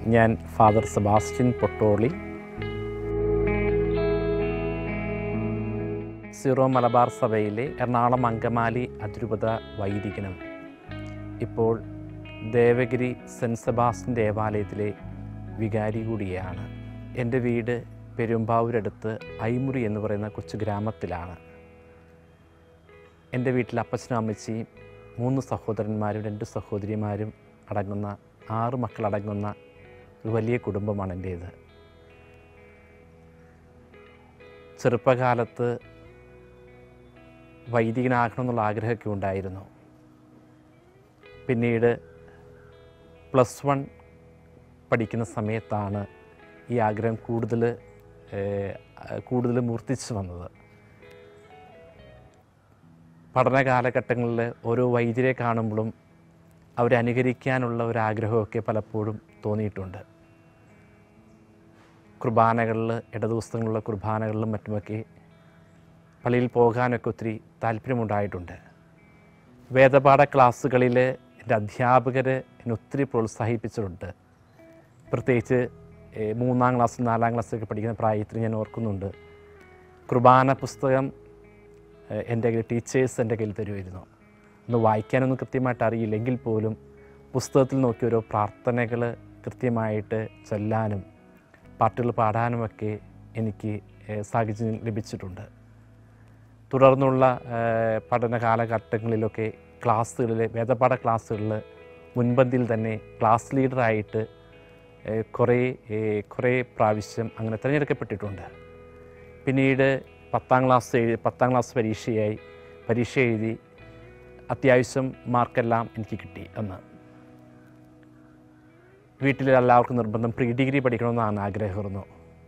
ഞാൻ ഫാദർ സെബാസ്റ്റ്യൻ പൊട്ടോളി സീറോ മലബാർ സഭയിലെ എറണാകുളം അങ്കമാലി അതിരൂപത വൈദികനും ഇപ്പോൾ ദേവഗിരി സെൻറ്റ് സെബാസ്റ്റ്യൻ ദേവാലയത്തിലെ വികാരി കൂടിയാണ് എൻ്റെ വീട് പെരുമ്പാവൂരടുത്ത് ഐമുറി എന്ന് പറയുന്ന കൊച്ചു ഗ്രാമത്തിലാണ് എൻ്റെ വീട്ടിൽ അപ്പച്ചനും അമ്മച്ചിയും മൂന്ന് സഹോദരന്മാരും രണ്ട് സഹോദരിമാരും അടങ്ങുന്ന ആറ് മക്കളടങ്ങുന്ന ഒരു വലിയ കുടുംബമാണ് എൻ്റേത് ചെറുപ്പകാലത്ത് വൈദികനാകണമെന്നുള്ള ആഗ്രഹമൊക്കെ ഉണ്ടായിരുന്നു പിന്നീട് പ്ലസ് വൺ പഠിക്കുന്ന സമയത്താണ് ഈ ആഗ്രഹം കൂടുതൽ ഏഹ്, കൂടുതൽ മൂർത്തിച്ചു വന്നത് പഠന കാലഘട്ടങ്ങളിൽ ഓരോ വൈദ്യരെ കാണുമ്പോഴും അവരെ അനുകരിക്കാനുള്ള ഒരു ആഗ്രഹമൊക്കെ പലപ്പോഴും തോന്നിയിട്ടുണ്ട് കുർബാനകളിൽ ഇടദിവസങ്ങളിലുള്ള കുർബാനകളിലും മറ്റുമൊക്കെ പള്ളിയിൽ പോകാനൊക്കെ ഒത്തിരി താല്പര്യമുണ്ടായിട്ടുണ്ട് വേദപാഠ ക്ലാസ്സുകളിൽ എൻ്റെ അധ്യാപകർ എന്നെ ഒത്തിരി പ്രോത്സാഹിപ്പിച്ചിട്ടുണ്ട് പ്രത്യേകിച്ച് ഏഹ്, മൂന്നാം ക്ലാസ് നാലാം ക്ലാസ്സൊക്കെ പഠിക്കുന്ന പ്രായത്തിൽ ഞാൻ ഓർക്കുന്നുണ്ട് കുർബാന പുസ്തകം ഏഹ്, എൻ്റെ കയ്യിൽ ടീച്ചേഴ്സ് എൻ്റെ കയ്യിൽ തരുമായിരുന്നു ഒന്ന് വായിക്കാനൊന്നും കൃത്യമായിട്ട് അറിയില്ലെങ്കിൽ പോലും പുസ്തകത്തിൽ നോക്കി ഓരോ പ്രാർത്ഥനകൾ കൃത്യമായിട്ട് ചൊല്ലാനും പാട്ടുകൾ പാടാനുമൊക്കെ എനിക്ക് ഏഹ്, സാഹചര്യം ലഭിച്ചിട്ടുണ്ട് തുടർന്നുള്ള ഏഹ്, പഠന കാലഘട്ടങ്ങളിലൊക്കെ ക്ലാസ്സുകളിൽ വേദപാഠ ക്ലാസ്സുകളിൽ മുൻപന്തിയിൽ തന്നെ ക്ലാസ് ലീഡറായിട്ട് ഏഹ്, കുറേ ഏഹ്, കുറേ പ്രാവശ്യം അങ്ങനെ തിരഞ്ഞെടുക്കപ്പെട്ടിട്ടുണ്ട് പിന്നീട് പത്താം ക്ലാസ് എഴുതി പത്താം ക്ലാസ് പരീക്ഷയായി പരീക്ഷ എഴുതി അത്യാവശ്യം മാർക്കെല്ലാം എനിക്ക് കിട്ടി അന്ന് വീട്ടിൽ എല്ലാവർക്കും നിർബന്ധം പ്രീ ഡിഗ്രി പഠിക്കണമെന്നാണ് ആഗ്രഹമായിരുന്നു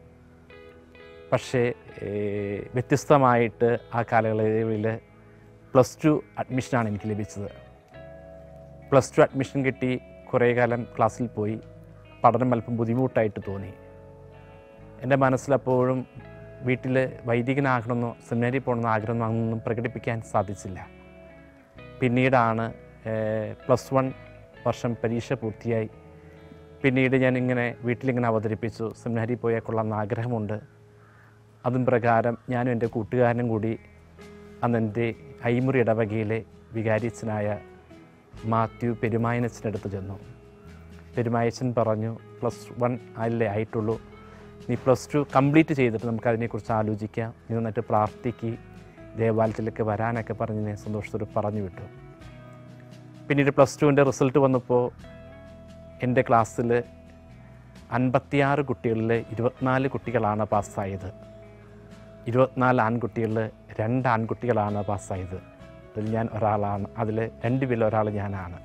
പക്ഷേ ഏഹ്, വ്യത്യസ്തമായിട്ട് ആ കാലയളവിൽ പ്ലസ് ടു അഡ്മിഷനാണ് എനിക്ക് ലഭിച്ചത് പ്ലസ് ടു അഡ്മിഷൻ കിട്ടി കുറേ കാലം ക്ലാസ്സിൽ പോയി പഠനം അല്പം ബുദ്ധിമുട്ടായിട്ട് തോന്നി എൻ്റെ മനസ്സിലപ്പോഴും വീട്ടിൽ വൈദികനാകണമെന്നോ സെമിനാരി പോകണമെന്നോ ആഗ്രഹമോ അതൊന്നും പ്രകടിപ്പിക്കാൻ സാധിച്ചില്ല പിന്നീടാണ് പ്ലസ് വൺ വർഷം പരീക്ഷ പൂർത്തിയായി പിന്നീട് ഞാൻ ഇങ്ങനെ വീട്ടിലിങ്ങനെ അവതരിപ്പിച്ചു സെമിനാരി പോയാൽ കൊള്ളാമെന്ന് ആഗ്രഹമുണ്ട് അതും പ്രകാരം ഞാനും എൻ്റെ കൂട്ടുകാരനും കൂടി അന്ന് എൻ്റെ ഐമുറി ഇടവകയിലെ വികാരിച്ചനായ മാത്യു പെരുമായനച്ചനടുത്ത് ചെന്നു പെരുമായച്ചൻ പറഞ്ഞു പ്ലസ് വൺ അല്ലേ ആയിട്ടുള്ളൂ നീ പ്ലസ് ടു കംപ്ലീറ്റ് ചെയ്തിട്ട് നമുക്ക് അതിനെക്കുറിച്ച് ആലോചിക്കാം നീ നന്നായിട്ട് പ്രാർത്ഥിക്ക് ദേവാലയത്തിലേക്ക് വരാനൊക്കെ പറഞ്ഞ് ഞാൻ സന്തോഷത്തോട് പറഞ്ഞു വിട്ടു പിന്നീട് പ്ലസ് ടുവിൻ്റെ റിസൾട്ട് വന്നപ്പോൾ എൻ്റെ ക്ലാസ്സിൽ അൻപത്തിയാറ് കുട്ടികളിൽ ഇരുപത്തിനാല് കുട്ടികളാണ് പാസ്സായത് ഇരുപത്തിനാല് ആൺകുട്ടികളിൽ രണ്ട് ആൺകുട്ടികളാണ് പാസ്സായത് അതിൽ ഞാൻ ഒരാളാണ് അതിൽ രണ്ട് പേരിൽ ഒരാൾ ഞാനാണ്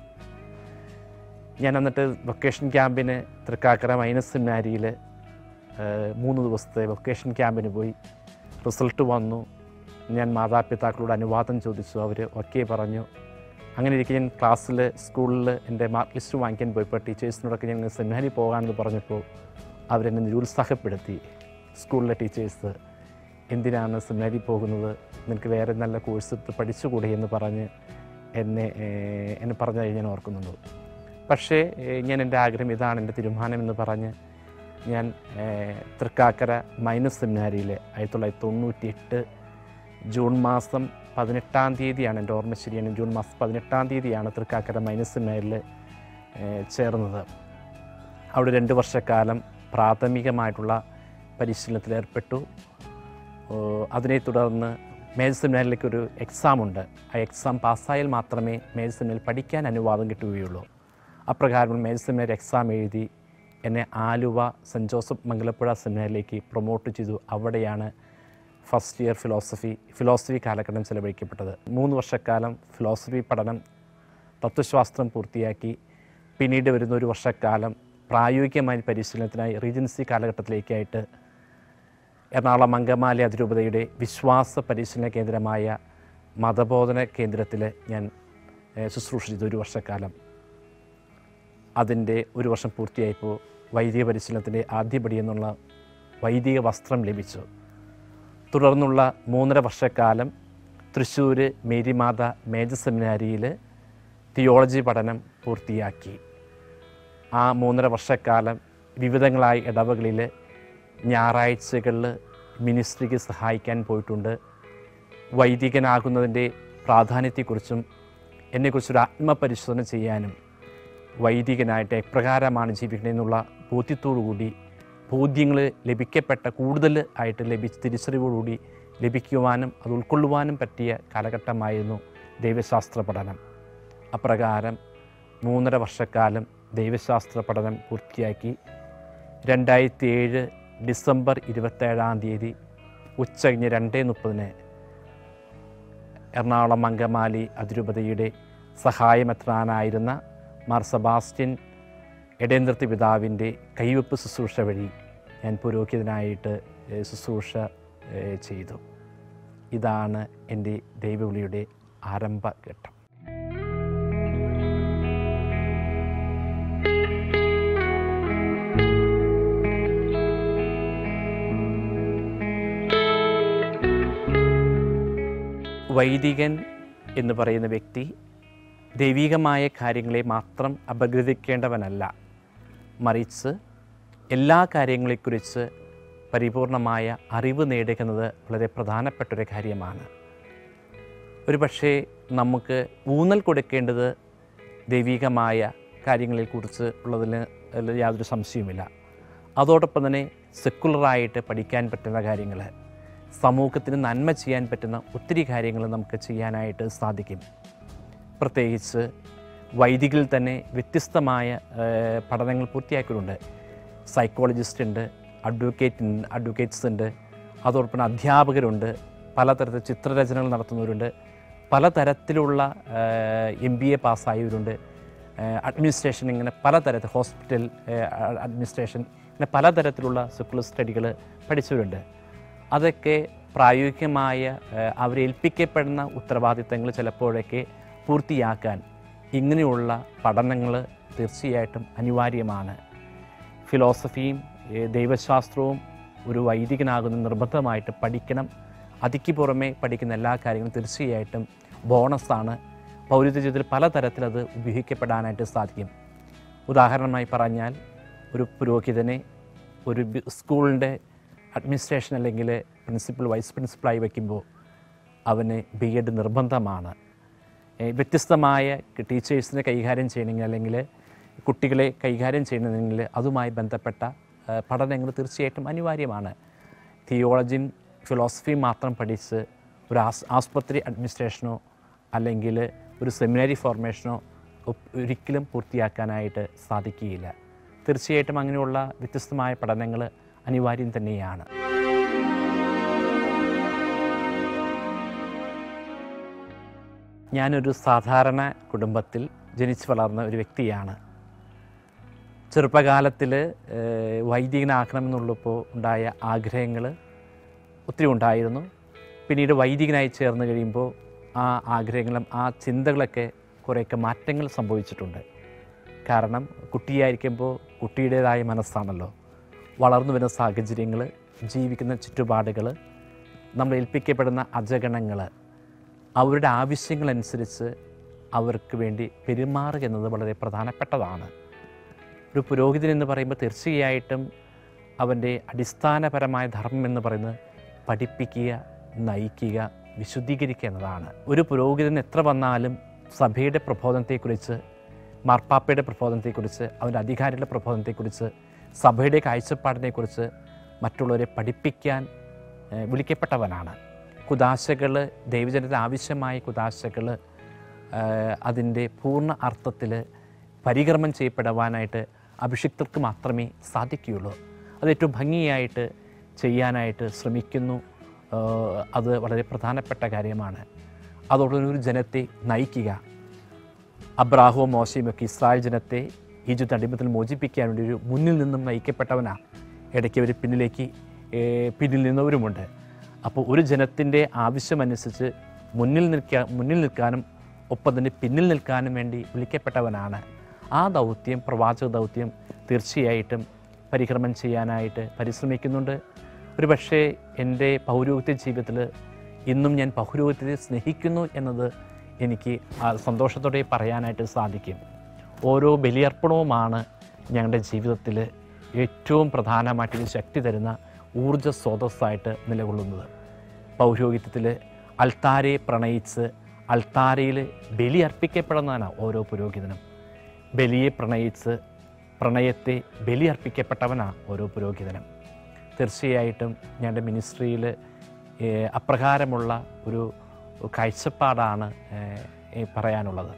ഞാൻ എന്നിട്ട് വൊക്കേഷൻ ക്യാമ്പിന് തൃക്കാക്കര മൈനസ് സെമിനാരിയിൽ മൂന്ന് ദിവസത്തെ വൊക്കേഷൻ ക്യാമ്പിന് പോയി റിസൾട്ട് വന്നു ഞാൻ മാതാപിതാക്കളോട് അനുവാദം ചോദിച്ചു അവർ ഓക്കെ പറഞ്ഞു അങ്ങനെ ഇരിക്കെ ഞാൻ ക്ലാസ്സിൽ സ്കൂളിൽ എൻ്റെ മാർക്ക് ലിസ്റ്റ് വാങ്ങിക്കാൻ പോയപ്പോൾ ടീച്ചേഴ്സിനോടൊക്കെ ഞാൻ സെമിനാരി പോകാമെന്ന് പറഞ്ഞപ്പോൾ അവരെന്നെ നിരുത്സാഹപ്പെടുത്തി സ്കൂളിലെ ടീച്ചേഴ്സ് എന്തിനാണ് സെമിനാരി പോകുന്നത് നിനക്ക് വേറെ നല്ല കോഴ്സ് എടുത്ത് പഠിച്ചുകൂടെ എന്ന് പറഞ്ഞ് എന്നെ ഏഹ്, എന്നെ പറഞ്ഞതായി ഞാൻ ഓർക്കുന്നുണ്ട് പക്ഷേ ഏഹ്, ഞാൻ എൻ്റെ ആഗ്രഹം ഇതാണ് എൻ്റെ തീരുമാനം എന്ന് പറഞ്ഞ് ഞാൻ ഏഹ്, തൃക്കാക്കര മൈനസ് സെമിനാരിയിൽ ആയിരത്തി തൊള്ളായിരത്തി തൊണ്ണൂറ്റി എട്ട് ജൂൺ മാസം പതിനെട്ടാം തീയതിയാണ് എൻ്റെ ഓർമ്മ ശരിയാണ് ജൂൺ മാസം പതിനെട്ടാം തീയതിയാണ് തൃക്കാക്കര മൈനസ് സെമിനാരിൽ ഏഹ്, ചേർന്നത് അവിടെ രണ്ട് വർഷക്കാലം പ്രാഥമികമായിട്ടുള്ള പരിശീലനത്തിൽ ഏർപ്പെട്ടു ഓ, അതിനെ തുടർന്ന് മേജർ സെമിനാറിലേക്ക് ഒരു എക്സാം ഉണ്ട് ആ എക്സാം പാസ്സായാൽ മാത്രമേ മേജർ സെമിനാറിൽ പഠിക്കാൻ അനുവാദം കിട്ടുകയുള്ളൂ അപ്രകാരം മേജർ സെമിനാർ എക്സാം എഴുതി എന്നെ ആലുവ സെൻറ്റ് ജോസഫ് മംഗലപ്പുഴ സെമിനാറിലേക്ക് പ്രൊമോട്ട് ചെയ്തു അവിടെയാണ് ഫസ്റ്റ് ഇയർ ഫിലോസഫി ഫിലോസഫി കാലഘട്ടം ചെലവഴിക്കപ്പെട്ടത് മൂന്ന് വർഷക്കാലം ഫിലോസഫി പഠനം തത്വശാസ്ത്രം പൂർത്തിയാക്കി പിന്നീട് വരുന്ന ഒരു വർഷക്കാലം പ്രായോഗികമായ പരിശീലനത്തിനായി റീജൻസി കാലഘട്ടത്തിലേക്കായിട്ട് എറണാകുളം അങ്കമാലി അതിരൂപതയുടെ വിശ്വാസ പരിശീലന കേന്ദ്രമായ മതബോധന കേന്ദ്രത്തിൽ ഞാൻ ഏഹ്, ശുശ്രൂഷ ചെയ്തു ഒരു വർഷക്കാലം അതിൻ്റെ ഒരു വർഷം പൂർത്തിയായപ്പോൾ വൈദിക പരിശീലനത്തിൻ്റെ ആദ്യപടി എന്നുള്ള വൈദിക വസ്ത്രം ലഭിച്ചു തുടർന്നുള്ള മൂന്നര വർഷക്കാലം തൃശ്ശൂർ മേരിമാത മേജർ സെമിനാരിയിൽ തിയോളജി പഠനം പൂർത്തിയാക്കി ആ മൂന്നര വർഷക്കാലം വിവിധങ്ങളായ ഇടവകളിൽ ഞായറാഴ്ചകളിൽ മിനിസ്ട്രിക്ക് സഹായിക്കാൻ പോയിട്ടുണ്ട് വൈദികനാകുന്നതിൻ്റെ പ്രാധാന്യത്തെക്കുറിച്ചും എന്നെക്കുറിച്ചൊരു ആത്മപരിശോധന ചെയ്യാനും വൈദികനായിട്ട് എപ്രകാരമാണ് ജീവിക്കണമെന്നുള്ള ബോധ്യത്തോടുകൂടി ബോധ്യങ്ങൾ ലഭിക്കപ്പെട്ട കൂടുതൽ ആയിട്ട് ലഭിച്ച് തിരിച്ചറിവോടുകൂടി ലഭിക്കുവാനും അത് ഉൾക്കൊള്ളുവാനും പറ്റിയ കാലഘട്ടമായിരുന്നു ദൈവശാസ്ത്ര പഠനം അപ്രകാരം മൂന്നര വർഷക്കാലം ദൈവശാസ്ത്ര പഠനം പൂർത്തിയാക്കി രണ്ടായിരത്തി ഏഴ് ഡിസംബർ ഇരുപത്തേഴാം തീയതി ഉച്ചകഴിഞ്ഞ് രണ്ടേ മുപ്പതിന് എറണാകുളം അങ്കമാലി അതിരൂപതയുടെ സഹായമെത്രാനായിരുന്ന മാർ സെബാസ്റ്റ്യൻ എടേന്ദ്രത്തി പിതാവിൻ്റെ കൈവെപ്പ് ശുശ്രൂഷ വഴി ഞാൻ പുരോഹിതനായിട്ട് ഏഹ്, ശുശ്രൂഷ ഏഹ്, ചെയ്തു ഇതാണ് എൻ്റെ ദൈവവിളിയുടെ ആരംഭഘട്ടം വൈദികൻ എന്ന് പറയുന്ന വ്യക്തി ദൈവികമായ കാര്യങ്ങളെ മാത്രം അപഗ്രഥിക്കേണ്ടവനല്ല മറിച്ച് എല്ലാ കാര്യങ്ങളെക്കുറിച്ച് പരിപൂർണമായ അറിവ് നേടുന്നത് വളരെ പ്രധാനപ്പെട്ടൊരു കാര്യമാണ് ഒരു പക്ഷേ നമുക്ക് ഊന്നൽ കൊടുക്കേണ്ടത് ദൈവികമായ കാര്യങ്ങളെക്കുറിച്ച് ഉള്ളതിന് അതിൽ യാതൊരു സംശയവുമില്ല അതോടൊപ്പം തന്നെ സെക്കുലറായിട്ട് പഠിക്കാൻ പറ്റുന്ന കാര്യങ്ങൾ സമൂഹത്തിന് നന്മ ചെയ്യാൻ പറ്റുന്ന ഒത്തിരി കാര്യങ്ങൾ നമുക്ക് ചെയ്യാനായിട്ട് സാധിക്കും പ്രത്യേകിച്ച് വൈദികിൽ തന്നെ വ്യത്യസ്തമായ ഏഹ്, പഠനങ്ങൾ പൂർത്തിയാക്കിയിട്ടുണ്ട് സൈക്കോളജിസ്റ്റ് ഉണ്ട് അഡ്വക്കേറ്റ് അഡ്വക്കേറ്റ്സ് ഉണ്ട് അതോടൊപ്പം അധ്യാപകരുണ്ട് പലതരത്തിൽ ചിത്രരചനകൾ നടത്തുന്നവരുണ്ട് പലതരത്തിലുള്ള എം ബി എ പാസ്സായവരുണ്ട് അഡ്മിനിസ്ട്രേഷൻ ഇങ്ങനെ പലതരത്തിൽ ഹോസ്പിറ്റൽ അഡ്മിനിസ്ട്രേഷൻ ഇങ്ങനെ പലതരത്തിലുള്ള സെക്കുലർ സ്റ്റഡികൾ പഠിച്ചവരുണ്ട് അതൊക്കെ പ്രായോഗികമായ ഏഹ്, അവരെ ഏൽപ്പിക്കപ്പെടുന്ന ഉത്തരവാദിത്തങ്ങൾ ചിലപ്പോഴൊക്കെ പൂർത്തിയാക്കാൻ ഇങ്ങനെയുള്ള പഠനങ്ങൾ തീർച്ചയായിട്ടും അനിവാര്യമാണ് ഫിലോസഫിയും ഏഹ്, ദൈവശാസ്ത്രവും ഒരു വൈദികനാകുന്ന നിർബന്ധമായിട്ട് പഠിക്കണം അതിക്ക് പുറമെ പഠിക്കുന്ന എല്ലാ കാര്യങ്ങളും തീർച്ചയായിട്ടും ബോണസാണ് പൗരത്വ ജീവിതത്തിൽ പലതരത്തിൽ അത് ഉപയോഗിക്കപ്പെടാനായിട്ട് സാധിക്കും ഉദാഹരണമായി പറഞ്ഞാൽ ഒരു പുരോഹിതനെ ഒരു ബി- സ്കൂളിൻ്റെ അഡ്മിനിസ്ട്രേഷൻ അല്ലെങ്കിൽ പ്രിൻസിപ്പൽ വൈസ് പ്രിൻസിപ്പളായി വയ്ക്കുമ്പോൾ അവന് ബി എഡ് നിർബന്ധമാണ് ഏ, വ്യത്യസ്തമായ ടീച്ചേഴ്സിനെ കൈകാര്യം ചെയ്യണമെങ്കിൽ അല്ലെങ്കിൽ കുട്ടികളെ കൈകാര്യം ചെയ്യണമെങ്കിൽ അതുമായി ബന്ധപ്പെട്ട ആ, പഠനങ്ങൾ തീർച്ചയായിട്ടും അനിവാര്യമാണ് തിയോളജിയും ഫിലോസഫിയും മാത്രം പഠിച്ച് ഒരു ആസ് ആസ്പത്രി അഡ്മിനിസ്ട്രേഷനോ അല്ലെങ്കിൽ ഒരു സെമിനാരി ഫോർമേഷനോ ഒ- ഒരിക്കലും പൂർത്തിയാക്കാനായിട്ട് സാധിക്കുകയില്ല തീർച്ചയായിട്ടും അങ്ങനെയുള്ള വ്യത്യസ്തമായ പഠനങ്ങൾ അനിവാര്യം തന്നെയാണ് ഞാനൊരു സാധാരണ കുടുംബത്തിൽ ജനിച്ചു വളർന്ന ഒരു വ്യക്തിയാണ് ചെറുപ്പകാലത്തിൽ വൈദികനാക്കണമെന്നുള്ളപ്പോൾ ഉണ്ടായ ആഗ്രഹങ്ങൾ ഒത്തിരി ഉണ്ടായിരുന്നു പിന്നീട് വൈദികനായി ചേർന്ന് കഴിയുമ്പോൾ ആ ആഗ്രഹങ്ങളും ആ ചിന്തകളൊക്കെ കുറേയൊക്കെ മാറ്റങ്ങൾ സംഭവിച്ചിട്ടുണ്ട് കാരണം കുട്ടിയായിരിക്കുമ്പോൾ കുട്ടിയുടേതായ മനസ്സാണല്ലോ വളർന്നു വരുന്ന സാഹചര്യങ്ങൾ ജീവിക്കുന്ന ചുറ്റുപാടുകൾ നമ്മൾ ഏൽപ്പിക്കപ്പെടുന്ന അജഗണങ്ങൾ അവരുടെ ആവശ്യങ്ങളനുസരിച്ച് അവർക്ക് വേണ്ടി പെരുമാറുക എന്നത് വളരെ പ്രധാനപ്പെട്ടതാണ് ഒരു പുരോഹിതൻ എന്ന് പറയുമ്പോൾ തീർച്ചയായിട്ടും അവൻ്റെ അടിസ്ഥാനപരമായ ധർമ്മം എന്ന് പറയുന്നത് പഠിപ്പിക്കുക നയിക്കുക വിശുദ്ധീകരിക്കുക എന്നതാണ് ഒരു പുരോഹിതൻ എത്ര വന്നാലും സഭയുടെ പ്രബോധനത്തെക്കുറിച്ച് മാർപ്പാപ്പയുടെ പ്രബോധനത്തെക്കുറിച്ച് അവൻ്റെ അധികാരികളുടെ പ്രബോധനത്തെക്കുറിച്ച് സഭയുടെ കാഴ്ചപ്പാടിനെക്കുറിച്ച് മറ്റുള്ളവരെ പഠിപ്പിക്കാൻ ഏഹ്, വിളിക്കപ്പെട്ടവനാണ് കുദാശകൾ ദൈവജനത്തിന് ആവശ്യമായ കുദാശകൾ അതിൻ്റെ പൂർണ്ണ അർത്ഥത്തിൽ പരികർമ്മം ചെയ്യപ്പെടുവാനായിട്ട് അഭിഷിക്തർക്ക് മാത്രമേ സാധിക്കുകയുള്ളൂ അത് ഏറ്റവും ഭംഗിയായിട്ട് ചെയ്യാനായിട്ട് ശ്രമിക്കുന്നു ഏഹ്, അത് വളരെ പ്രധാനപ്പെട്ട കാര്യമാണ് അതോടൊപ്പം ഒരു ജനത്തെ നയിക്കുക അബ്രാഹവും മോശയും ഒക്കെ ഇസ്രായേൽ ജനത്തെ ഈജിപ്ത് അടിമത്തിൽ മോചിപ്പിക്കാൻ വേണ്ടി ഒരു മുന്നിൽ നിന്നും നയിക്കപ്പെട്ടവനാണ് ഇടയ്ക്ക് അവർ പിന്നിലേക്ക് ഏർ, പിന്നിൽ നിന്നവരുമുണ്ട് അപ്പോൾ ഒരു ജനത്തിൻ്റെ ആവശ്യമനുസരിച്ച് മുന്നിൽ നിൽക്കാൻ മുന്നിൽ നിൽക്കാനും ഒപ്പം തന്നെ പിന്നിൽ നിൽക്കാനും വേണ്ടി വിളിക്കപ്പെട്ടവനാണ് ആ ദൗത്യം പ്രവാചക ദൗത്യം തീർച്ചയായിട്ടും പരിക്രമം ചെയ്യാനായിട്ട് പരിശ്രമിക്കുന്നുണ്ട് ഒരു പക്ഷേ എൻ്റെ പൗരോഹിത്യ ജീവിതത്തിൽ ഇന്നും ഞാൻ പൗരോഹിത്യത്തെ സ്നേഹിക്കുന്നു എന്നത് എനിക്ക് ആ സന്തോഷത്തോടെ പറയാനായിട്ട് സാധിക്കും ഓരോ ബലിയർപ്പണവുമാണ് ഞങ്ങളുടെ ജീവിതത്തിൽ ഏറ്റവും പ്രധാനമായിട്ട് ഇതിന് ശക്തി തരുന്ന ഊർജ്ജ സ്രോതസ്സായിട്ട് നിലകൊള്ളുന്നത് പൗരോഹിത്യത്തിൽ അൾത്താരയെ പ്രണയിച്ച് അൾത്താരയിൽ ബലി അർപ്പിക്കപ്പെടുന്നതാണ് ഓരോ പുരോഹിതനും ബലിയെ പ്രണയിച്ച് പ്രണയത്തെ ബലി അർപ്പിക്കപ്പെട്ടവനാണ് ഓരോ പുരോഹിതനും തീർച്ചയായിട്ടും ഞങ്ങളുടെ മിനിസ്ട്രിയിൽ അപ്രകാരമുള്ള ഒരു കാഴ്ചപ്പാടാണ് ഏഹ്, ഈ പറയാനുള്ളത്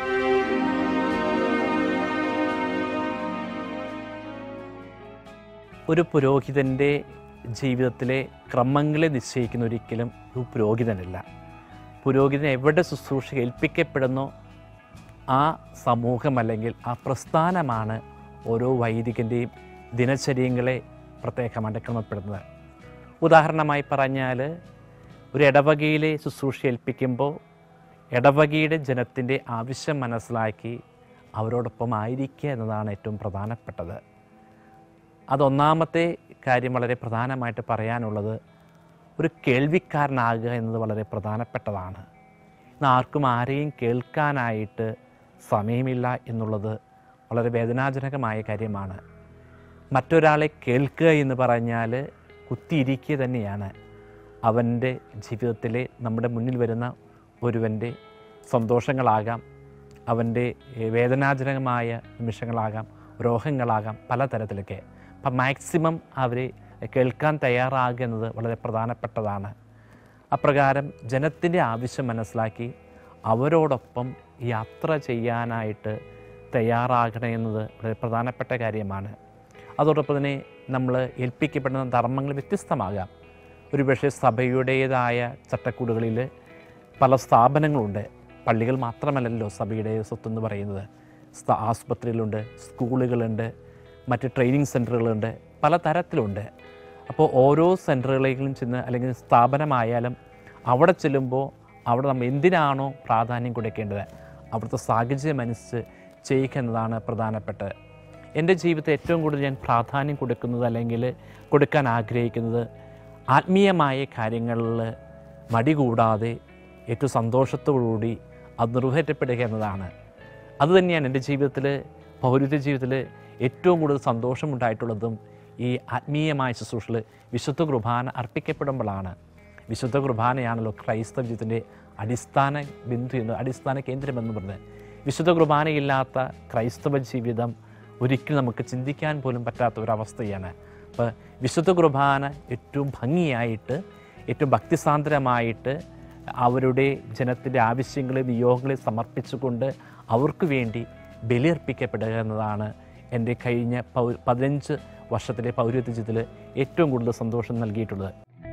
ഒരു പുരോഹിതൻ്റെ ജീവിതത്തിലെ ക്രമങ്ങളെ നിശ്ചയിക്കുന്ന ഒരിക്കലും ഒരു പുരോഹിതനല്ല പുരോഹിതൻ എവിടെ ശുശ്രൂഷ ഏൽപ്പിക്കപ്പെടുന്നോ ആ സമൂഹം അല്ലെങ്കിൽ ആ പ്രസ്ഥാനമാണ് ഓരോ വൈദികൻ്റെയും ദിനചര്യങ്ങളെ പ്രത്യേകമായിട്ട് ക്രമപ്പെടുന്നത് ഉദാഹരണമായി പറഞ്ഞാൽ ഒരു ഇടവകയിലെ ശുശ്രൂഷ ഏൽപ്പിക്കുമ്പോൾ ഇടവകയുടെ ജനത്തിൻ്റെ ആവശ്യം മനസ്സിലാക്കി അവരോടൊപ്പം ആയിരിക്കുക എന്നതാണ് ഏറ്റവും പ്രധാനപ്പെട്ടത് അതൊന്നാമത്തെ കാര്യം വളരെ പ്രധാനമായിട്ട് പറയാനുള്ളത് ഒരു കേൾവിക്കാരനാകുക എന്നത് വളരെ പ്രധാനപ്പെട്ടതാണ് ഇന്ന് ആർക്കും ആരെയും കേൾക്കാനായിട്ട് സമയമില്ല എന്നുള്ളത് വളരെ വേദനാജനകമായ കാര്യമാണ് മറ്റൊരാളെ കേൾക്കുക എന്ന് പറഞ്ഞാൽ കുത്തിയിരിക്കുക തന്നെയാണ് അവൻ്റെ ജീവിതത്തിലെ നമ്മുടെ മുന്നിൽ വരുന്ന ഒരുവൻ്റെ സന്തോഷങ്ങളാകാം അവൻ്റെ ഏഹ്, വേദനാജനകമായ നിമിഷങ്ങളാകാം രോഗങ്ങളാകാം പലതരത്തിലൊക്കെ അപ്പം മാക്സിമം അവരെ കേൾക്കാൻ തയ്യാറാകുക എന്നത് വളരെ പ്രധാനപ്പെട്ടതാണ് അപ്രകാരം ജനത്തിൻ്റെ ആവശ്യം മനസ്സിലാക്കി അവരോടൊപ്പം യാത്ര ചെയ്യാനായിട്ട് തയ്യാറാകണമെന്നത് വളരെ പ്രധാനപ്പെട്ട കാര്യമാണ് അതോടൊപ്പം തന്നെ നമ്മൾ ഏൽപ്പിക്കപ്പെടുന്ന ധർമ്മങ്ങൾ വ്യത്യസ്തമാകാം ഒരുപക്ഷെ സഭയുടേതായ ചട്ടക്കൂടുകളിൽ പല സ്ഥാപനങ്ങളുണ്ട് പള്ളികൾ മാത്രമല്ലല്ലോ സഭയുടെ സ്വത്തെന്ന് പറയുന്നത് സ്ഥ- ആസ്പത്രികളുണ്ട് സ്കൂളുകളുണ്ട് മറ്റ് ട്രെയിനിങ് സെൻറ്ററുകളുണ്ട് പല തരത്തിലുണ്ട് അപ്പോൾ ഓരോ സെൻറ്ററുകളിലും ചെന്ന് അല്ലെങ്കിൽ സ്ഥാപനമായാലും അവിടെ ചെല്ലുമ്പോൾ അവിടെ നമ്മൾ എന്തിനാണോ പ്രാധാന്യം കൊടുക്കേണ്ടത് അവിടുത്തെ സാഹചര്യം അനുസരിച്ച് ചെയ്യുക എന്നതാണ് പ്രധാനപ്പെട്ടത് എൻ്റെ ജീവിതത്തിൽ ഏറ്റവും കൂടുതൽ ഞാൻ പ്രാധാന്യം കൊടുക്കുന്നത് അല്ലെങ്കിൽ കൊടുക്കാൻ ആഗ്രഹിക്കുന്നത് ആത്മീയമായ കാര്യങ്ങളിൽ മടി കൂടാതെ ഏറ്റവും സന്തോഷത്തോടുകൂടി അത് നിറവേറ്റപ്പെടുക എന്നതാണ് അതുതന്നെയാണ് എൻ്റെ ജീവിതത്തിൽ പൗരത്വ ജീവിതത്തിൽ ഏറ്റവും കൂടുതൽ സന്തോഷമുണ്ടായിട്ടുള്ളതും ഈ ആത്മീയമായ ശുശ്രൂഷയിൽ വിശുദ്ധ കുർബാന അർപ്പിക്കപ്പെടുമ്പോഴാണ് വിശുദ്ധ കുർബാനയാണല്ലോ ക്രൈസ്തവ ജീവിതത്തിൻ്റെ അടിസ്ഥാന ബിന്ദു എന്ന് അടിസ്ഥാന കേന്ദ്രമെന്ന് പറഞ്ഞത് വിശുദ്ധ കുർബാനയില്ലാത്ത ക്രൈസ്തവ ജീവിതം ഒരിക്കലും നമുക്ക് ചിന്തിക്കാൻ പോലും പറ്റാത്ത ഒരവസ്ഥയാണ് അപ്പോൾ വിശുദ്ധ കുർബാന ഏറ്റവും ഭംഗിയായിട്ട് ഏറ്റവും ഭക്തിസാന്ദ്രമായിട്ട് അവരുടെ ജനത്തിൻ്റെ ആവശ്യങ്ങളെ നിയോഗങ്ങളെ സമർപ്പിച്ചുകൊണ്ട് അവർക്ക് വേണ്ടി ബലിയർപ്പിക്കപ്പെടുക എന്നതാണ് എൻ്റെ കഴിഞ്ഞ പൗ പതിനഞ്ച് വർഷത്തിലെ പൗരത്വ ജീവിതത്തിൽ ഏറ്റവും കൂടുതൽ സന്തോഷം നൽകിയിട്ടുള്ളത്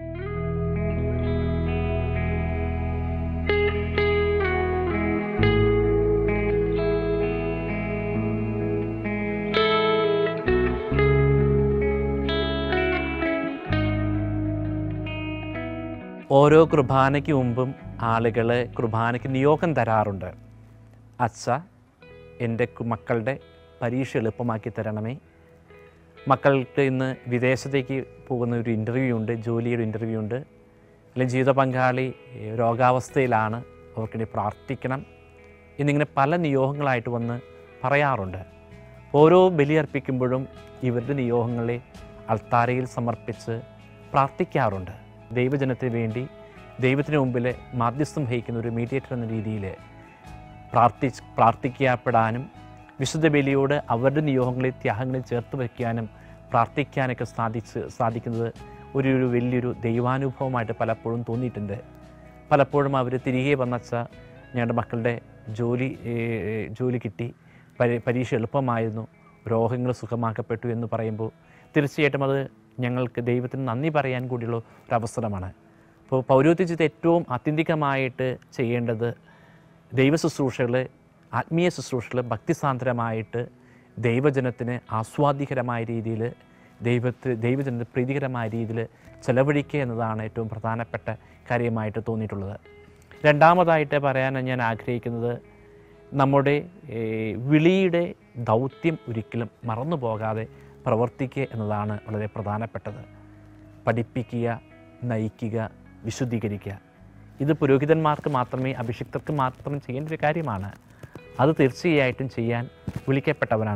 ഓരോ കുർബാനയ്ക്ക് മുമ്പും ആളുകൾ കുർബാനയ്ക്ക് നിയോഗം തരാറുണ്ട് അച്ഛ എൻ്റെ കു- മക്കളുടെ പരീക്ഷ എളുപ്പമാക്കി തരണമേ മക്കൾക്ക് ഇന്ന് വിദേശത്തേക്ക് പോകുന്ന ഒരു ഇൻ്റർവ്യൂ ഉണ്ട് ജോലിയുടെ ഇൻ്റർവ്യൂ ഉണ്ട് അല്ലെങ്കിൽ ജീവിത പങ്കാളി ഏഹ്, രോഗാവസ്ഥയിലാണ് അവർക്കിനി പ്രാർത്ഥിക്കണം എന്നിങ്ങനെ പല നിയോഗങ്ങളായിട്ട് വന്ന് പറയാറുണ്ട് ഓരോ ബലിയർപ്പിക്കുമ്പോഴും ഇവരുടെ നിയോഗങ്ങളെ അൾത്താരയിൽ സമർപ്പിച്ച് പ്രാർത്ഥിക്കാറുണ്ട് ദൈവജനത്തിന് വേണ്ടി ദൈവത്തിന് മുമ്പിൽ മാധ്യസ്ഥം വഹിക്കുന്ന ഒരു മീഡിയേറ്റർ എന്ന രീതിയിൽ പ്രാർത്ഥി പ്രാർത്ഥിക്കപ്പെടാനും വിശുദ്ധ ബലിയോട് അവരുടെ നിയോഗങ്ങളെ ത്യാഗങ്ങളെ ചേർത്ത് വയ്ക്കാനും പ്രാർത്ഥിക്കാനൊക്കെ സാധിച്ച് സാധിക്കുന്നത് ഒരു ഒരു വലിയൊരു ദൈവാനുഭവമായിട്ട് പലപ്പോഴും തോന്നിയിട്ടുണ്ട് പലപ്പോഴും അവർ തിരികെ വന്നച്ച ഞങ്ങളുടെ മക്കളുടെ ജോലി ഏഹ്, ജോലി കിട്ടി പരി പരീക്ഷ എളുപ്പമായിരുന്നു രോഗങ്ങൾ സുഖമാക്കപ്പെട്ടു എന്ന് പറയുമ്പോൾ തീർച്ചയായിട്ടും അത് ഞങ്ങൾക്ക് ദൈവത്തിന് നന്ദി പറയാൻ കൂടിയുള്ള ഒരു അവസരമാണ് അപ്പോൾ പൗരോഹിത്യ ജീവിതത്തിൽ ഏറ്റവും ആത്യന്തികമായിട്ട് ചെയ്യേണ്ടത് ദൈവ ശുശ്രൂഷകൾ ആത്മീയ ശുശ്രൂഷകൾ ഭക്തിസാന്ദ്രമായിട്ട് ദൈവജനത്തിന് ആസ്വാദികരമായ രീതിയിൽ ദൈവത്തിൽ ദൈവജനത്തിന് പ്രീതികരമായ രീതിയിൽ ചെലവഴിക്കുക എന്നതാണ് ഏറ്റവും പ്രധാനപ്പെട്ട കാര്യമായിട്ട് തോന്നിയിട്ടുള്ളത് രണ്ടാമതായിട്ട് പറയാൻ ഞാൻ ആഗ്രഹിക്കുന്നത് നമ്മുടെ ഏഹ്, വിളിയുടെ ദൗത്യം ഒരിക്കലും മറന്നു പോകാതെ പ്രവർത്തിക്കുക എന്നതാണ് വളരെ പ്രധാനപ്പെട്ടത് പഠിപ്പിക്കുക നയിക്കുക വിശുദ്ധീകരിക്കുക ഇത് പുരോഹിതന്മാർക്ക് മാത്രമേ അഭിഷിക്തർക്ക് മാത്രം ചെയ്യേണ്ട ഒരു കാര്യമാണ് അത് തീർച്ചയായിട്ടും ചെയ്യാൻ വിളിക്കപ്പെട്ടവനാണ്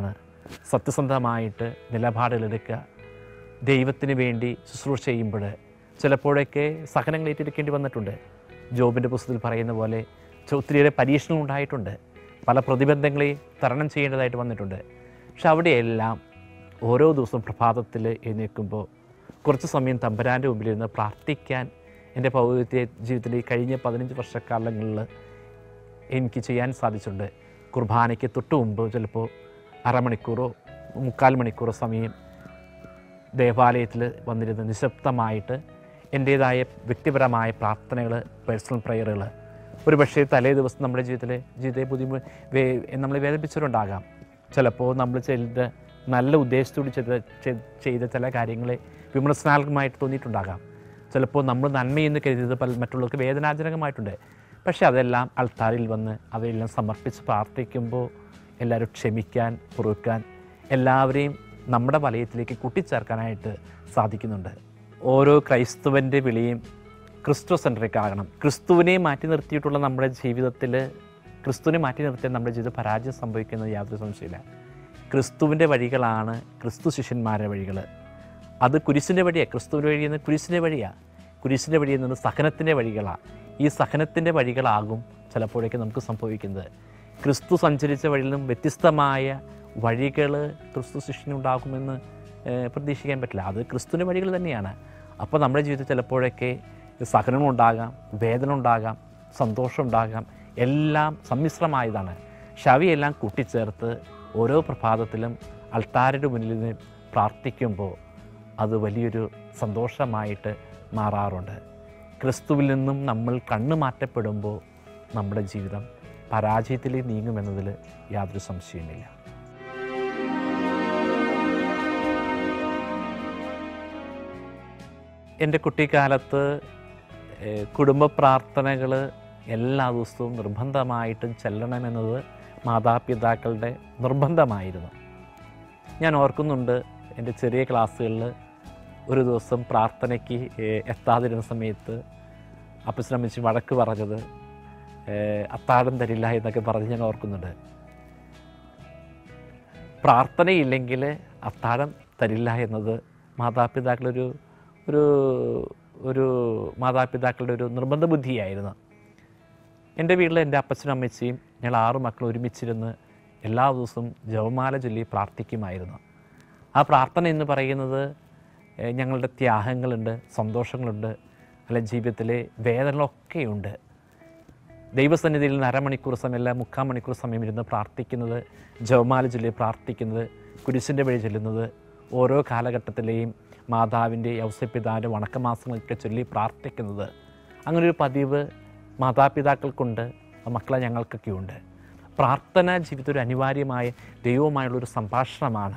സത്യസന്ധമായിട്ട് നിലപാടുകളെടുക്കുക ദൈവത്തിന് വേണ്ടി ശുശ്രൂഷ ചെയ്യുമ്പോൾ ചിലപ്പോഴൊക്കെ സഹനങ്ങൾ ഏറ്റെടുക്കേണ്ടി വന്നിട്ടുണ്ട് ജോബിൻ്റെ പുസ്തകത്തിൽ പറയുന്ന പോലെ ചെ- ഒത്തിരിയേറെ പരീക്ഷണങ്ങൾ ഉണ്ടായിട്ടുണ്ട് പല പ്രതിബന്ധങ്ങളെയും തരണം ചെയ്യേണ്ടതായിട്ട് വന്നിട്ടുണ്ട് പക്ഷെ അവിടെയെല്ലാം ഓരോ ദിവസവും പ്രഭാതത്തിൽ എഴുന്നേൽക്കുമ്പോൾ കുറച്ച് സമയം തമ്പരാൻ്റെ മുമ്പിലിരുന്ന് പ്രാർത്ഥിക്കാൻ എൻ്റെ പൗരത്യ ജീവിതത്തിൽ ഈ കഴിഞ്ഞ പതിനഞ്ച് വർഷക്കാലങ്ങളിൽ എനിക്ക് ചെയ്യാൻ സാധിച്ചിട്ടുണ്ട് കുർബാനയ്ക്ക് തൊട്ട് മുമ്പ് ചിലപ്പോൾ അരമണിക്കൂറോ മുക്കാൽ മണിക്കൂറോ സമയം ദേവാലയത്തിൽ വന്നിരുന്ന് നിശബ്ദമായിട്ട് എൻ്റേതായ വ്യക്തിപരമായ പ്രാർത്ഥനകൾ പേഴ്സണൽ പ്രയറുകൾ ഒരു പക്ഷേ തലേ ദിവസം നമ്മുടെ ജീവിതത്തിൽ ജീവിതത്തെ ബുദ്ധിമു വേ നമ്മൾ വേദനിപ്പിച്ചവരുണ്ടാകാം ചിലപ്പോൾ നമ്മൾ ചെയ്ത നല്ല ഉദ്ദേശത്തോട് ചെയ്ത ചെയ്- ചെയ്ത ചില കാര്യങ്ങളെ വിമർശനാത്മകമായിട്ട് തോന്നിയിട്ടുണ്ടാകാം ചിലപ്പോൾ നമ്മൾ നന്മയെന്ന് കരുതിയത് പല മറ്റുള്ളവർക്ക് വേദനാജനകമായിട്ടുണ്ട് പക്ഷേ അതെല്ലാം അൾത്താരിൽ വന്ന് അവയെല്ലാം സമർപ്പിച്ച് പ്രാർത്ഥിക്കുമ്പോൾ എല്ലാവരും ക്ഷമിക്കാൻ പൊറുക്കാൻ എല്ലാവരെയും നമ്മുടെ വലയത്തിലേക്ക് കൂട്ടിച്ചേർക്കാനായിട്ട് സാധിക്കുന്നുണ്ട് ഓരോ ക്രൈസ്തവൻ്റെ വിളിയും ക്രിസ്തു സെൻട്രിക് ആകണം ക്രിസ്തുവിനെ മാറ്റി നിർത്തിയിട്ടുള്ള നമ്മുടെ ജീവിതത്തിൽ ക്രിസ്തുവിനെ മാറ്റി നിർത്തിയാൽ നമ്മുടെ ജീവിതത്തിൽ പരാജയം സംഭവിക്കുന്നത് യാതൊരു സംശയമില്ല ക്രിസ്തുവിൻ്റെ വഴികളാണ് ക്രിസ്തു ശിഷ്യന്മാരുടെ വഴികൾ അത് കുരിശിൻ്റെ വഴിയാണ് ക്രിസ്തുവിൻ്റെ വഴി എന്ന് കുരിശിൻ്റെ വഴിയാണ് കുരിശിൻ്റെ വഴി എന്നത് സഹനത്തിൻ്റെ വഴികളാണ് ഈ സഹനത്തിൻ്റെ വഴികളാകും ചിലപ്പോഴേക്ക് നമുക്ക് സംഭവിക്കുന്നത് ക്രിസ്തു സഞ്ചരിച്ച വഴിയിൽ നിന്നും വ്യത്യസ്തമായ വഴികൾ ക്രിസ്തു ശിഷ്യനുണ്ടാകുമെന്ന് ഏഹ്, പ്രതീക്ഷിക്കാൻ പറ്റില്ല അത് ക്രിസ്തുവിൻ്റെ വഴികൾ തന്നെയാണ് അപ്പോൾ നമ്മുടെ ജീവിതത്തിൽ ചിലപ്പോഴൊക്കെ സഹനമുണ്ടാകാം വേദന ഉണ്ടാകാം സന്തോഷം ഉണ്ടാകാം എല്ലാം സമ്മിശ്രമായതാണ് ശവിയെല്ലാം കൂട്ടിച്ചേർത്ത് ഓരോ പ്രഭാതത്തിലും അൾത്താരുടെ മുന്നിൽ നിന്ന് പ്രാർത്ഥിക്കുമ്പോൾ അത് വലിയൊരു സന്തോഷമായിട്ട് മാറാറുണ്ട് ക്രിസ്തുവിൽ നിന്നും നമ്മൾ കണ്ണു മാറ്റപ്പെടുമ്പോൾ നമ്മുടെ ജീവിതം പരാജയത്തിലേക്ക് നീങ്ങുമെന്നതിൽ യാതൊരു സംശയമില്ല എൻ്റെ കുട്ടിക്കാലത്ത് ഏഹ്, കുടുംബ പ്രാർത്ഥനകൾ എല്ലാ ദിവസവും നിർബന്ധമായിട്ടും ചെല്ലണമെന്നത് മാതാപിതാക്കളുടെ നിർബന്ധമായിരുന്നു ഞാൻ ഓർക്കുന്നുണ്ട് എൻ്റെ ചെറിയ ക്ലാസ്സുകളിൽ ഒരു ദിവസം പ്രാർത്ഥനയ്ക്ക് ഏഹ്, എത്താതിരുന്ന സമയത്ത് അപ്പച്ചനമ്മച്ചി വഴക്ക് പറഞ്ഞത് ഏഹ്, അത്താഴം തരില്ല എന്നൊക്കെ പറഞ്ഞ് ഞാൻ ഓർക്കുന്നുണ്ട് പ്രാർത്ഥനയില്ലെങ്കിൽ അത്താഴം തരില്ല എന്നത് മാതാപിതാക്കളൊരു ഒരു ഒരു മാതാപിതാക്കളുടെ ഒരു നിർബന്ധ ബുദ്ധിയായിരുന്നു എൻ്റെ വീട്ടിൽ എൻ്റെ അപ്പച്ചനും അമ്മച്ചിയും ഞങ്ങൾ ആറ് മക്കൾ ഒരുമിച്ചിരുന്ന് എല്ലാ ദിവസവും ജപമാല ചൊല്ലി പ്രാർത്ഥിക്കുമായിരുന്നു ആ പ്രാർത്ഥന എന്ന് പറയുന്നത് ഏഹ്, ഞങ്ങളുടെ ത്യാഗങ്ങളുണ്ട് സന്തോഷങ്ങളുണ്ട് അല്ലെ ജീവിതത്തിലെ വേദനകളൊക്കെയുണ്ട് ദൈവസന്നിധിയിൽ നിന്ന് അരമണിക്കൂർ സമയം അല്ല മുക്കാൽ മണിക്കൂർ സമയം ഇരുന്ന് പ്രാർത്ഥിക്കുന്നത് ജവമാല ചൊല്ലി പ്രാർത്ഥിക്കുന്നത് കുരിശിൻ്റെ വഴി ചെല്ലുന്നത് ഓരോ കാലഘട്ടത്തിലെയും മാതാവിൻ്റെ ഔസപിതാവിൻ്റെ വണക്കമാസങ്ങളൊക്കെ ചൊല്ലി പ്രാർത്ഥിക്കുന്നത് അങ്ങനൊരു പതിവ് മാതാപിതാക്കൾക്കുണ്ട് മക്കളെ ഞങ്ങൾക്കൊക്കെ ഉണ്ട് പ്രാർത്ഥന ജീവിതത്തിൽ ഒരു അനിവാര്യമായ ദൈവവുമായുള്ളൊരു സംഭാഷണമാണ്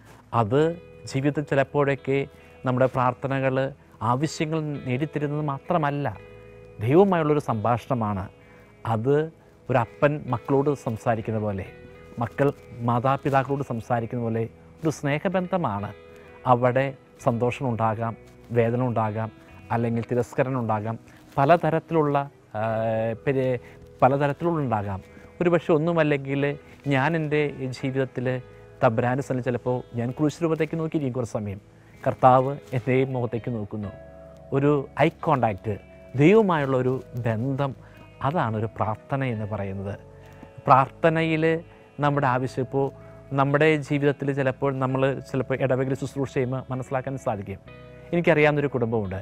അത് ജീവിതത്തിൽ ചിലപ്പോഴൊക്കെ നമ്മുടെ പ്രാർത്ഥനകൾ ആവശ്യങ്ങൾ നേടിത്തരുന്നത് മാത്രമല്ല ദൈവവുമായുള്ളൊരു സംഭാഷണമാണ് അത് ഒരു അപ്പൻ മക്കളോട് സംസാരിക്കുന്ന പോലെ മക്കൾ മാതാപിതാക്കളോട് സംസാരിക്കുന്ന പോലെ ഒരു സ്നേഹബന്ധമാണ് അവിടെ സന്തോഷമുണ്ടാകാം വേദന ഉണ്ടാകാം അല്ലെങ്കിൽ തിരസ്കരണം ഉണ്ടാകാം പലതരത്തിലുള്ള ആ, പെരെ- പലതരത്തിലുണ്ടാകാം ഒരു പക്ഷേ ഒന്നുമല്ലെങ്കിൽ ഞാൻ എൻ്റെ ജീവിതത്തിൽ തബ്രാൻ്റെ സ്ഥലം ചിലപ്പോൾ ഞാൻ ക്രൂശ് രൂപത്തേക്ക് നോക്കിയിരിക്കും കുറച്ച് സമയം കർത്താവ് എൻ്റെ മുഖത്തേക്ക് നോക്കുന്നു ഒരു ഐ കോണ്ടാക്റ്റ് ദൈവവുമായുള്ള ഒരു ബന്ധം അതാണ് ഒരു പ്രാർത്ഥന എന്ന് പറയുന്നത് പ്രാർത്ഥനയിൽ നമ്മുടെ ആവശ്യം ഇപ്പോൾ നമ്മുടെ ജീവിതത്തിൽ ചിലപ്പോൾ നമ്മൾ ചിലപ്പോൾ ഇടവകയിൽ ശുശ്രൂഷ ചെയ്യുമ്പോൾ മനസ്സിലാക്കാൻ സാധിക്കും എനിക്കറിയാവുന്നൊരു കുടുംബമുണ്ട്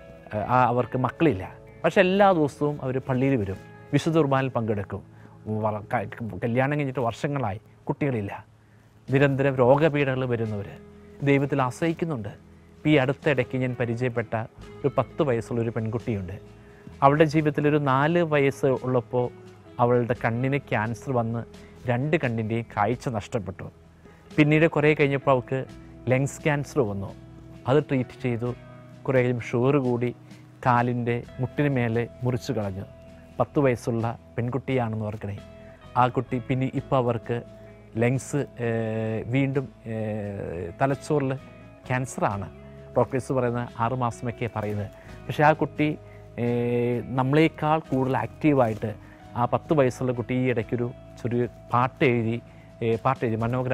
ആ അവർക്ക് മക്കളില്ല പക്ഷെ എല്ലാ ദിവസവും അവർ പള്ളിയിൽ വരും വിശുദ്ധ കുർബാനയിൽ പങ്കെടുക്കും വ- ക- കല്യാണം കഴിഞ്ഞിട്ട് വർഷങ്ങളായി കുട്ടികളില്ല നിരന്തരം രോഗപീഠകൾ വരുന്നവർ ദൈവത്തിൽ ആശ്രയിക്കുന്നുണ്ട് ഇപ്പം ഈ അടുത്ത ഇടയ്ക്ക് ഞാൻ പരിചയപ്പെട്ട ഒരു പത്ത് വയസ്സുള്ള ഒരു പെൺകുട്ടിയുണ്ട് അവളുടെ ജീവിതത്തിൽ ഒരു നാല് വയസ്സ് ഉള്ളപ്പോൾ അവളുടെ കണ്ണിന് ക്യാൻസർ വന്ന് രണ്ട് കണ്ണിൻ്റെയും കാഴ്ച നഷ്ടപ്പെട്ടു പിന്നീട് കുറേ കഴിഞ്ഞപ്പോൾ അവൾക്ക് ലങ്സ് ക്യാൻസർ വന്നു അത് ട്രീറ്റ് ചെയ്തു കുറേ കഴിയുമ്പോൾ ഷുഗർ കൂടി കാലിൻ്റെ മുട്ടിന് മേലെ മുറിച്ചു കളഞ്ഞു പത്ത് വയസ്സുള്ള പെൺകുട്ടിയാണെന്ന് ഓർക്കണേ ആ കുട്ടി പിന്നെ ഇപ്പോൾ അവർക്ക് ലങ്സ് വീണ്ടും ഏഹ്, തലച്ചോറിൽ ക്യാൻസറാണ് ഡോക്ടേഴ്സ് പറയുന്നത് ആറ് മാസമൊക്കെ പറയുന്നത് പക്ഷേ ആ കുട്ടി ഏഹ്, നമ്മളേക്കാൾ കൂടുതൽ ആക്റ്റീവായിട്ട് ആ പത്ത് വയസ്സുള്ള കുട്ടി ഈ ഇടയ്ക്കൊരു ചെറിയ പാട്ട് എഴുതി ഏഹ്, പാട്ട് എഴുതി മനോഹരമായിട്ട്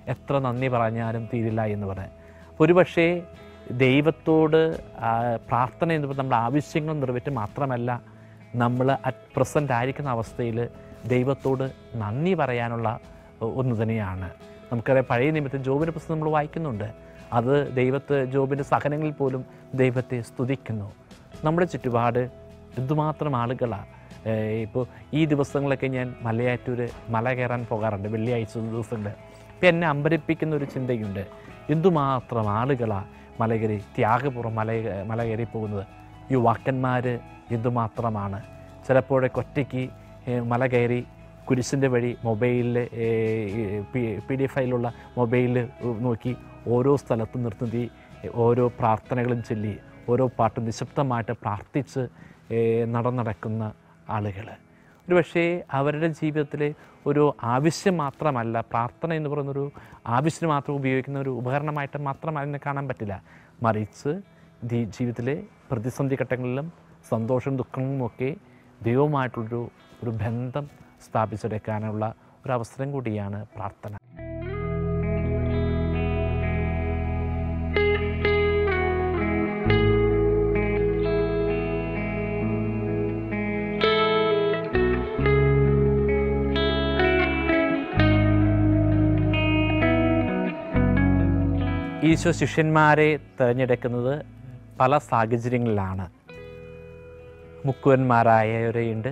എത്ര നന്ദി പറഞ്ഞാലും തീരില്ല എന്ന് പറഞ്ഞ് ഒരുപക്ഷേ ദൈവത്തോട് ആ, പ്രാർത്ഥന എന്ന് പറയുന്നത് നമ്മുടെ ആവശ്യങ്ങൾ നിറവേറ്റും മാത്രമല്ല നമ്മൾ അറ്റ് പ്രസൻ്റ് ആയിരിക്കുന്ന അവസ്ഥയിൽ ദൈവത്തോട് നന്ദി പറയാനുള്ള ഒന്ന് തന്നെയാണ് നമുക്കറിയാം പഴയ നിമിത്തം ജോബിൻ്റെ പുസ്തകം നമ്മൾ വായിക്കുന്നുണ്ട് അത് ദൈവത്തെ ജോബിൻ്റെ സഹനങ്ങളിൽ പോലും ദൈവത്തെ സ്തുതിക്കുന്നു നമ്മുടെ ചുറ്റുപാട് എന്തുമാത്രം ആളുകളാണ് ഇപ്പോൾ ഈ ദിവസങ്ങളൊക്കെ ഞാൻ മലയാറ്റൂർ മല കയറാൻ പോകാറുണ്ട് വെള്ളിയാഴ്ച ദിവസങ്ങളിൽ ഇപ്പം എന്നെ അമ്പരിപ്പിക്കുന്ന ഒരു ചിന്തയുണ്ട് എന്തുമാത്രം ആളുകളാണ് മലകയറി ത്യാഗപൂർവ്വം മല മല കയറി പോകുന്നത് യുവാക്കന്മാർ എന്തുമാത്രമാണ് ചിലപ്പോഴൊക്കെ ഒറ്റയ്ക്ക് ഏഹ്, മല കയറി കുരിശിൻ്റെ വഴി മൊബൈലിൽ പി ഡി എഫ് ഫയലുള്ള മൊബൈലിൽ നോക്കി ഓരോ സ്ഥലത്തും നിർത്തി ഓരോ പ്രാർത്ഥനകളും ചൊല്ലി ഓരോ പാട്ടും നിശബ്ദമായിട്ട് പ്രാർത്ഥിച്ച് ഏഹ്, നടന്നടക്കുന്ന ആളുകൾ ഒരുപക്ഷേ അവരുടെ ജീവിതത്തിൽ ഒരു ആവശ്യം മാത്രമല്ല പ്രാർത്ഥന എന്ന് പറയുന്നൊരു ആവശ്യത്തിന് മാത്രം ഉപയോഗിക്കുന്ന ഒരു ഉപകരണമായിട്ട് മാത്രം അതിനെ കാണാൻ പറ്റില്ല മറിച്ച് ദി- ജീവിതത്തിലെ പ്രതിസന്ധി ഘട്ടങ്ങളിലും സന്തോഷവും ദുഃഖങ്ങളും ഒക്കെ ദൈവവുമായിട്ടുള്ളൊരു ഒരു ബന്ധം സ്ഥാപിച്ചെടുക്കാനുള്ള ഒരു അവസരം കൂടിയാണ് പ്രാർത്ഥന ഈശോ ശിഷ്യന്മാരെ തിരഞ്ഞെടുക്കുന്നത് പല സാഹചര്യങ്ങളിലാണ് മുക്കുവന്മാരായവരെയുണ്ട്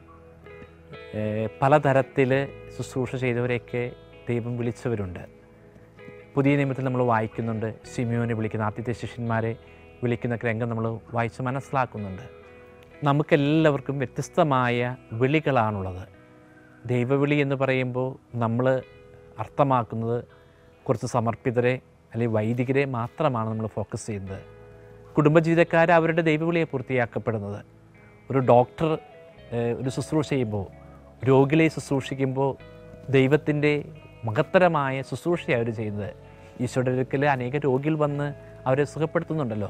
ഏഹ് പലതരത്തിൽ ശുശ്രൂഷ ചെയ്തവരെയൊക്കെ ദൈവം വിളിച്ചവരുണ്ട് പുതിയ നിയമത്തിൽ നമ്മൾ വായിക്കുന്നുണ്ട് സിമിയോനെ വിളിക്കുന്ന ആദ്യത്തെ ശിഷ്യന്മാരെ വിളിക്കുന്ന രംഗം നമ്മൾ വായിച്ച് മനസ്സിലാക്കുന്നുണ്ട് നമുക്കെല്ലാവർക്കും വ്യത്യസ്തമായ വിളികളാണുള്ളത് ദൈവവിളി എന്ന് പറയുമ്പോൾ നമ്മൾ അർത്ഥമാക്കുന്നത് കുറച്ച് സമർപ്പിതരെ അല്ലെങ്കിൽ വൈദികരെ മാത്രമാണ് നമ്മൾ ഫോക്കസ് ചെയ്യുന്നത് കുടുംബജീവിതക്കാർ അവരുടെ ദൈവവിളിയെ പൂർത്തിയാക്കപ്പെടുന്നത് ഒരു ഡോക്ടർ ഏഹ്, ഒരു ശുശ്രൂഷ ചെയ്യുമ്പോൾ രോഗികളെ ശുശ്രൂഷിക്കുമ്പോൾ ദൈവത്തിൻ്റെ മഹത്തരമായ ശുശ്രൂഷയാണ് അവർ ചെയ്യുന്നത് ഈശോയുടെ അടുക്കൽ അനേക രോഗികൾ വന്ന് അവരെ സുഖപ്പെടുത്തുന്നുണ്ടല്ലോ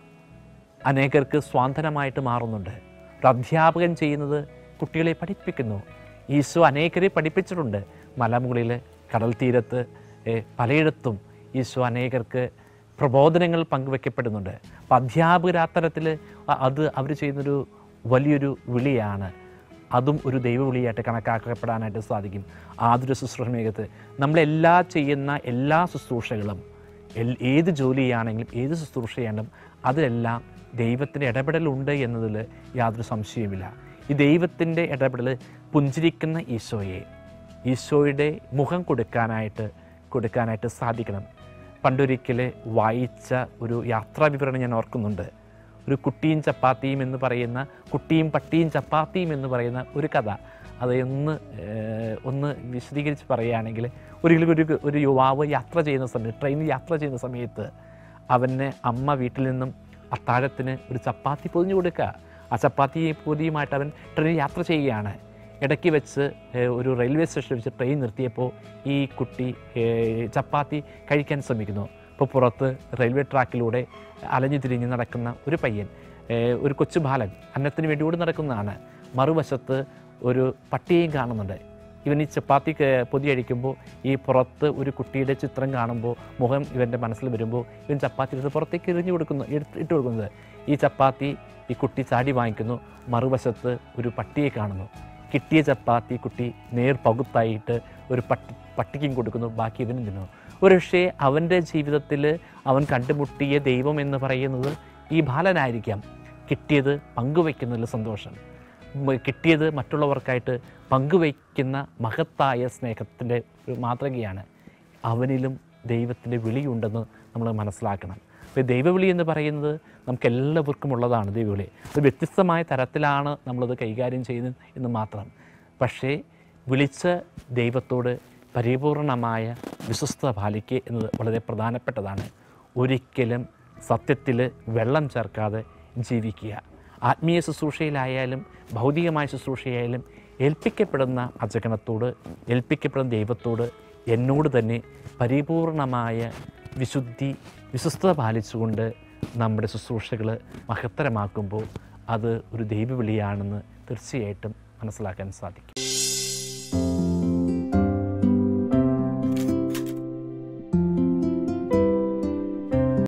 അനേകർക്ക് സ്വാന്തനമായിട്ട് മാറുന്നുണ്ട് ഒരു അധ്യാപകൻ ചെയ്യുന്നത് കുട്ടികളെ പഠിപ്പിക്കുന്നു ഈശോ അനേകരെ പഠിപ്പിച്ചിട്ടുണ്ട് മലമുകളിൽ കടൽ തീരത്ത് ഏ, പലയിടത്തും ഈശോ അനേകർക്ക് പ്രബോധനങ്ങൾ പങ്കുവെക്കപ്പെടുന്നുണ്ട് അപ്പം അധ്യാപകരാത്തരത്തിൽ അത് അവർ ചെയ്യുന്നൊരു വലിയൊരു വിളിയാണ് അതും ഒരു ദൈവവിളിയായിട്ട് കണക്കാക്കപ്പെടാനായിട്ട് സാധിക്കും ആതുര ശുശ്രൂഷ മേഖത്ത് നമ്മളെല്ലാ ചെയ്യുന്ന എല്ലാ ശുശ്രൂഷകളും എൽ- ഏത് ജോലിയാണെങ്കിലും ഏത് ശുശ്രൂഷയാണെങ്കിലും അതിലെല്ലാം ദൈവത്തിൻ്റെ ഇടപെടലുണ്ട് എന്നതിൽ യാതൊരു സംശയവുമില്ല ഈ ദൈവത്തിൻ്റെ ഇടപെടൽ പുഞ്ചിരിക്കുന്ന ഈശോയെ ഈശോയുടെ മുഖം കൊടുക്കാനായിട്ട് കൊടുക്കാനായിട്ട് സാധിക്കണം പണ്ടൊരിക്കൽ വായിച്ച ഒരു യാത്രാ വിവരണം ഞാൻ ഓർക്കുന്നുണ്ട് ഒരു കുട്ടിയും ചപ്പാത്തിയും എന്ന് പറയുന്ന കുട്ടിയും പട്ടിയും ചപ്പാത്തിയും എന്ന് പറയുന്ന ഒരു കഥ അത് ഒന്ന് ഏഹ്, ഒന്ന് വിശദീകരിച്ച് പറയുകയാണെങ്കിൽ ഒരിക്കലും ഒരു ഒരു യുവാവ് യാത്ര ചെയ്യുന്ന സമയത്ത് ട്രെയിനിൽ യാത്ര ചെയ്യുന്ന സമയത്ത് അവന് അമ്മ വീട്ടിൽ നിന്നും അത്താഴത്തിന് ഒരു ചപ്പാത്തി പൊതിഞ്ഞു കൊടുക്കുക ആ ചപ്പാത്തി പൊതിയുമായിട്ട് അവൻ ട്രെയിനിൽ യാത്ര ചെയ്യുകയാണ് ഇടയ്ക്ക് വെച്ച് ഏഹ്, ഒരു റെയിൽവേ സ്റ്റേഷനിൽ വെച്ച് ട്രെയിൻ നിർത്തിയപ്പോൾ ഈ കുട്ടി ഏഹ്, ചപ്പാത്തി കഴിക്കാൻ ശ്രമിക്കുന്നു അപ്പോൾ പുറത്ത് റെയിൽവേ ട്രാക്കിലൂടെ അലഞ്ഞു തിരിഞ്ഞ് നടക്കുന്ന ഒരു പയ്യൻ ഏഹ്, ഒരു കൊച്ചു ബാലൻ അന്നത്തിന് വേണ്ടി ഓടി നടക്കുന്നതാണ് മറുവശത്ത് ഒരു പട്ടിയെയും കാണുന്നുണ്ട് ഇവൻ ഈ ചപ്പാത്തി ക- പൊതി അഴിക്കുമ്പോൾ ഈ പുറത്ത് ഒരു കുട്ടിയുടെ ചിത്രം കാണുമ്പോൾ മുഖം ഇവൻ്റെ മനസ്സിൽ വരുമ്പോൾ ഇവൻ ചപ്പാത്തി എടുത്ത് പുറത്തേക്ക് എറിഞ്ഞു കൊടുക്കുന്നു എടുത്ത് ഇട്ട് കൊടുക്കുന്നത് ഈ ചപ്പാത്തി ഈ കുട്ടി ചാടി വാങ്ങിക്കുന്നു മറുവശത്ത് ഒരു പട്ടിയെ കാണുന്നു കിട്ടിയ ചപ്പാത്തി കുട്ടി നേർ പകുത്തായിട്ട് ഒരു പട്ടി പട്ടിക്കും കൊടുക്കുന്നു ബാക്കി ഇവനും തിന്നു ഒരുപക്ഷേ അവൻ്റെ ജീവിതത്തിൽ അവൻ കണ്ടുമുട്ടിയ ദൈവം എന്ന് പറയുന്നത് ഈ ബാലനായിരിക്കാം കിട്ടിയത് പങ്കുവയ്ക്കുന്നതിൽ സന്തോഷം ഉം, കിട്ടിയത് മറ്റുള്ളവർക്കായിട്ട് പങ്കുവയ്ക്കുന്ന മഹത്തായ സ്നേഹത്തിൻ്റെ ഒരു മാതൃകയാണ് അവനിലും ദൈവത്തിൻ്റെ വിളിയുണ്ടെന്ന് നമ്മൾ മനസ്സിലാക്കണം അപ്പോൾ ദൈവവിളി എന്ന് പറയുന്നത് നമുക്ക് എല്ലാവർക്കും ഉള്ളതാണ് ദൈവവിളി അത് വ്യത്യസ്തമായ തരത്തിലാണ് നമ്മളത് കൈകാര്യം ചെയ്യുന്നത് എന്ന് മാത്രം പക്ഷേ വിളിച്ച ദൈവത്തോട് പരിപൂർണമായ വിശ്വസ്തത പാലിക്കുക എന്നത് വളരെ പ്രധാനപ്പെട്ടതാണ് ഒരിക്കലും സത്യത്തിൽ വെള്ളം ചേർക്കാതെ ജീവിക്കുക ആത്മീയ ശുശ്രൂഷയിലായാലും ഭൗതികമായ ശുശ്രൂഷയായാലും ഏൽപ്പിക്കപ്പെടുന്ന അജഗണത്തോട് ഏൽപ്പിക്കപ്പെടുന്ന ദൈവത്തോട് എന്നോട് തന്നെ പരിപൂർണമായ വിശുദ്ധി വിശ്വസ്തത പാലിച്ചുകൊണ്ട് നമ്മുടെ ശുശ്രൂഷകൾ മഹത്തരമാക്കുമ്പോൾ അത് ഒരു ദൈവവിളിയാണെന്ന് തീർച്ചയായിട്ടും മനസ്സിലാക്കാൻ സാധിക്കും